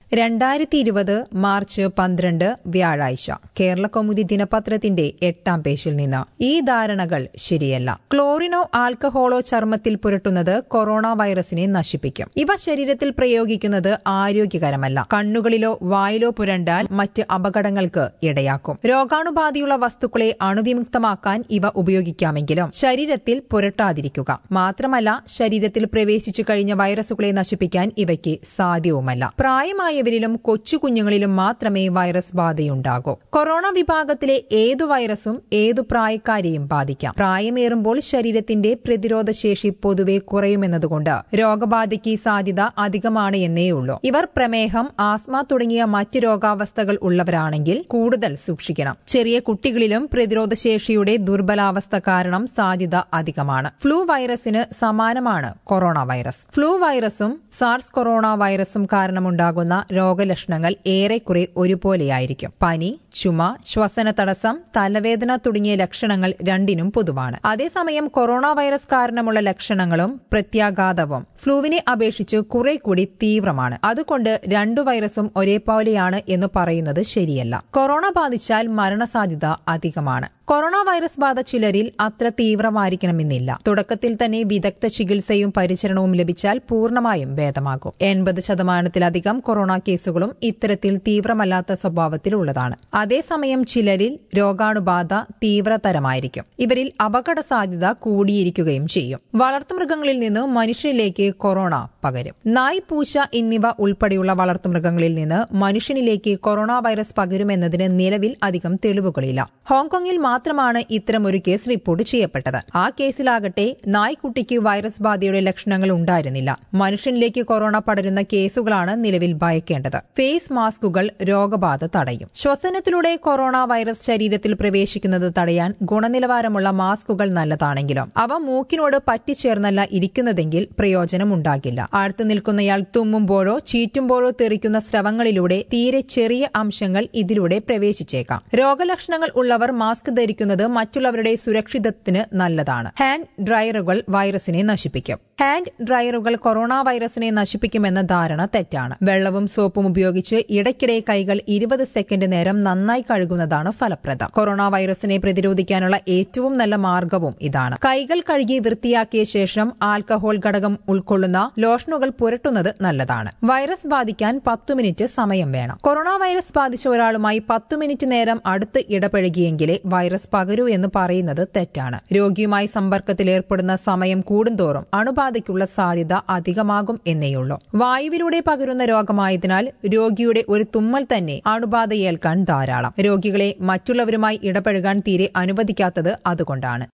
രണ്ടായിരത്തി ഇരുപത് മാർച്ച് പന്ത്രണ്ട് വ്യാഴാഴ്ച കേരള കൗമുദി ദിനപത്രത്തിന്റെ എട്ടാം പേജിൽ നിന്ന് ഈ ധാരണകൾ ശരിയല്ല ക്ലോറിനോ ആൽക്കഹോളോ ചർമ്മത്തിൽ പുരട്ടുന്നത് കൊറോണ വൈറസിനെ നശിപ്പിക്കും ഇവ ശരീരത്തിൽ പ്രയോഗിക്കുന്നത് ആരോഗ്യകരമല്ല കണ്ണുകളിലോ വായിലോ പുരണ്ടാൽ മറ്റ് അപകടങ്ങൾക്ക് ഇടയാക്കും രോഗാണുബാധയുള്ള വസ്തുക്കളെ അണുവിമുക്തമാക്കാൻ ഇവ ഉപയോഗിക്കാമെങ്കിലും ശരീരത്തിൽ പുരട്ടാതിരിക്കുക മാത്രമല്ല ശരീരത്തിൽ പ്രവേശിച്ചു കഴിഞ്ഞ വൈറസുകളെ നശിപ്പിക്കാൻ ഇവയ്ക്ക് സാധ്യവുമല്ല പ്രായമായവരിലും കൊച്ചുകുഞ്ഞുങ്ങളിലും മാത്രമേ വൈറസ് ബാധയുണ്ടാകൂ കൊറോണ വിഭാഗത്തിലെ ഏതു വൈറസും ഏതു പ്രായക്കാരെയും ബാധിക്കാം പ്രായമേറുമ്പോൾ ശരീരത്തിന്റെ പ്രതിരോധ ശേഷി പൊതുവെ കുറയുമെന്നതുകൊണ്ട് രോഗബാധയ്ക്ക് സാധ്യത അധികമാണ് എന്നേയുള്ളൂ ഇവർ പ്രമേഹം ആസ്മ തുടങ്ങിയ മറ്റ് രോഗാവസ്ഥകൾ ഉള്ളവരാണെങ്കിൽ കൂടുതൽ സൂക്ഷിക്കണം ചെറിയ കുട്ടികളിലും പ്രതിരോധ ശേഷിയുടെ ദുർബലാവസ്ഥ കാരണം സാധ്യത അധികമാണ് ഫ്ലൂ വൈറസിന് സമാനമാണ് കൊറോണ വൈറസ് ഫ്ലൂ വൈറസും സാർസ് കൊറോണ വൈറസും കാരണമുണ്ടാകുന്ന രോഗലക്ഷണങ്ങൾ ഏറെക്കുറെ ഒരുപോലെയായിരിക്കും പനി ചുമ ശ്വസന തടസ്സം തലവേദന തുടങ്ങിയ ലക്ഷണങ്ങൾ രണ്ടിനും പൊതുവാണ് അതേസമയം കൊറോണ വൈറസ് കാരണമുള്ള ലക്ഷണങ്ങളും പ്രത്യാഘാതവും ഫ്ലൂവിനെ അപേക്ഷിച്ച് കുറെ കൂടി തീവ്രമാണ് അതുകൊണ്ട് രണ്ടു വൈറസും ഒരേപോലെയാണ് എന്ന് പറയുന്നത് ശരിയല്ല കൊറോണ ബാധിച്ചാൽ മരണസാധ്യത അധികമാണ് കൊറോണ വൈറസ് ബാധ ചിലരിൽ അത്ര തീവ്രമായിരിക്കണമെന്നില്ല തുടക്കത്തിൽ തന്നെ വിദഗ്ധ ചികിത്സയും പരിചരണവും ലഭിച്ചാൽ പൂർണ്ണമായും ഭേദമാകും എൺപത് ശതമാനത്തിലധികം കൊറോണ കേസുകളും ഇത്തരത്തിൽ തീവ്രമല്ലാത്ത സ്വഭാവത്തിലുള്ളതാണ് അതേസമയം ചിലരിൽ രോഗാണുബാധ തീവ്രതരമായിരിക്കും ഇവരിൽ അപകട സാധ്യത കൂടിയിരിക്കുകയും ചെയ്യും വളർത്തുമൃഗങ്ങളിൽ നിന്ന് മനുഷ്യരിലേക്ക് കൊറോണ പകരും നായ് പൂച്ച എന്നിവ ഉൾപ്പെടെയുള്ള വളർത്തുമൃഗങ്ങളിൽ നിന്ന് മനുഷ്യനിലേക്ക് കൊറോണ വൈറസ് പകരുമെന്നതിന് നിലവിൽ അധികം തെളിവുകളില്ല ഹോങ്കോങ്ങിൽ മാത്രമാണ് ഇത്തരമൊരു കേസ് റിപ്പോർട്ട് ചെയ്യപ്പെട്ടത് ആ കേസിലാകട്ടെ നായ്ക്കുട്ടിക്ക് വൈറസ് ബാധയുടെ ലക്ഷണങ്ങൾ ഉണ്ടായിരുന്നില്ല മനുഷ്യനിലേക്ക് കൊറോണ പടരുന്ന കേസുകളാണ് നിലവിൽ ഭയക്കേണ്ടത് ഫേസ് മാസ്കുകൾ രോഗബാധ തടയും ശ്വസനത്തിലൂടെ കൊറോണ വൈറസ് ശരീരത്തിൽ പ്രവേശിക്കുന്നത് തടയാൻ ഗുണനിലവാരമുള്ള മാസ്കുകൾ നല്ലതാണെങ്കിലും അവ മൂക്കിനോട് പറ്റിച്ചേർന്നല്ല ഇരിക്കുന്നതെങ്കിൽ പ്രയോജനമുണ്ടാകില്ല അടുത്തു നിൽക്കുന്നയാൾ തുമ്മുമ്പോഴോ ചീറ്റുമ്പോഴോ തെറിക്കുന്ന സ്രവങ്ങളിലൂടെ തീരെ ചെറിയ അംശങ്ങൾ ഇതിലൂടെ പ്രവേശിച്ചേക്കാം രോഗലക്ഷണങ്ങൾ ഉള്ളവർ മാസ്ക് ധരിക്കുന്നത് മറ്റുള്ളവരുടെ സുരക്ഷിതത്തിന് നല്ലതാണ് ഹാൻഡ് ഡ്രയറുകൾ വൈറസിനെ നശിപ്പിക്കും ഹാൻഡ് ഡ്രയറുകൾ കൊറോണ വൈറസിനെ നശിപ്പിക്കുമെന്ന ധാരണ തെറ്റാണ് വെള്ളവും സോപ്പും ഉപയോഗിച്ച് ഇടയ്ക്കിടെ കൈകൾ ഇരുപത് സെക്കൻഡ് നേരം നന്നായി കഴുകുന്നതാണ് ഫലപ്രദം കൊറോണ വൈറസിനെ പ്രതിരോധിക്കാനുള്ള ഏറ്റവും നല്ല മാർഗവും ഇതാണ് കൈകൾ കഴുകി വൃത്തിയാക്കിയ ശേഷം ആൽക്കഹോൾ ഘടകം ഉൾക്കൊള്ളുന്ന ലോഷനുകൾ പുരട്ടുന്നത് നല്ലതാണ് വൈറസ് ബാധിക്കാൻ പത്തു മിനിറ്റ് സമയം വേണം കൊറോണ വൈറസ് ബാധിച്ച ഒരാളുമായി പത്തു മിനിറ്റ് നേരം അടുത്ത് ഇടപഴകിയെങ്കിലേ വൈറസ് പകരൂ എന്ന് പറയുന്നത് തെറ്റാണ് രോഗിയുമായി സമ്പർക്കത്തിൽ ഏർപ്പെടുന്ന സമയം കൂടുന്തോറും അണുബാധയ്ക്കുള്ള സാധ്യത അധികമാകും എന്നേയുള്ളൂ വായുവിലൂടെ പകരുന്ന രോഗമായതിനാൽ രോഗിയുടെ ഒരു തുമ്മൽ തന്നെ അണുബാധയേൽക്കാൻ ധാരാളം രോഗികളെ മറ്റുള്ളവരുമായി ഇടപഴകാൻ തീരെ അനുവദിക്കാത്തത് അതുകൊണ്ടാണ്